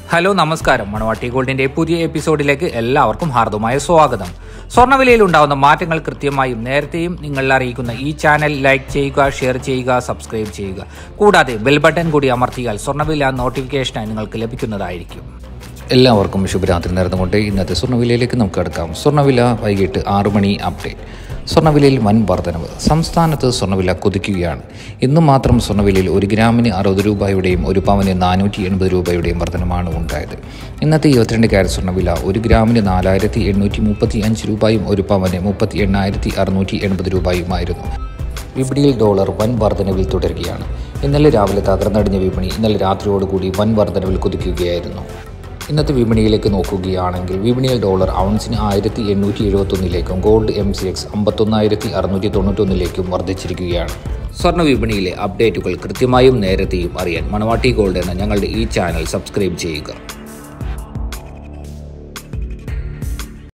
hello നമസ്കാരം മണവാട്ടി ഗോൾഡിന്റെ പുതിയ എപ്പിസോഡിലേക്ക് എല്ലാവർക്കും ഹാർദമായ സ്വാഗതം സ്വർണ്ണവിലയിൽ ഉണ്ടാകുന്ന മാറ്റങ്ങൾ കൃത്യമായും നേരത്തെയും നിങ്ങളിൽ അറിയിക്കുന്ന ഈ ചാനൽ ലൈക്ക് ചെയ്യുക ഷെയർ ചെയ്യുക സബ്സ്ക്രൈബ് ചെയ്യുക കൂടാതെ ബെൽ ബട്ടൺ കൂടി അമർത്തിയാൽ സ്വർണ്ണവില നോട്ടിഫിക്കേഷനായി നിങ്ങൾക്ക് ലഭിക്കുന്നതായിരിക്കും എല്ലാവർക്കും ശുഭരാത്രി നേർന്നുകൊണ്ട് ഇന്നത്തെ സ്വർണ്ണവിലയിലേക്ക് നമുക്ക് കിടക്കാം സ്വർണ്ണവില വൈകിട്ട് ആറു മണി അപ്ഡേറ്റ് സ്വർണ്ണവിലയിൽ വൻ വർധനവ് സംസ്ഥാനത്ത് സ്വർണ്ണവില കുതിക്കുകയാണ് ഇന്ന് മാത്രം സ്വർണ്ണവിലയിൽ ഒരു ഗ്രാമിന് അറുപത് രൂപയുടെയും ഒരു പവന് നാനൂറ്റി എൺപത് രൂപയുടെയും വർധനമാണ് ഉണ്ടായത് ഇന്നത്തെ ഇരുപത്തിരണ്ട് ക്യാരറ്റ് സ്വർണ്ണവില ഒരു ഗ്രാമിന് നാലായിരത്തി എണ്ണൂറ്റി മുപ്പത്തി അഞ്ച് രൂപയും ഒരു പവന് മുപ്പത്തി എണ്ണായിരത്തി അറുന്നൂറ്റി എൺപത് രൂപയുമായിരുന്നു വിപണിയിൽ ഡോളർ വൻ വർധനവിൽ തുടരുകയാണ് ഇന്നലെ രാവിലെ തകർന്നടിഞ്ഞ വിപണി ഇന്നലെ രാത്രിയോടുകൂടി വൻ വർധനവിൽ കുതിക്കുകയായിരുന്നു ഇന്നത്തെ വിപണിയിലേക്ക് നോക്കുകയാണെങ്കിൽ വിപണിയിൽ ഡോളർ ഔൺസിന് ആയിരത്തി എണ്ണൂറ്റി എഴുപത്തൊന്നിലേക്കും ഗോൾഡ് എം സി എക്സ് അമ്പത്തൊന്നായിരത്തി അറുന്നൂറ്റി തൊണ്ണൂറ്റൊന്നിലേക്കും വർദ്ധിച്ചിരിക്കുകയാണ് സ്വർണ്ണ വിപണിയിലെ അപ്ഡേറ്റുകൾ കൃത്യമായും നേരത്തെയും അറിയാൻ മണവാട്ടി ഗോൾഡ് എന്ന ഞങ്ങളുടെ ഈ ചാനൽ സബ്സ്ക്രൈബ് ചെയ്യുക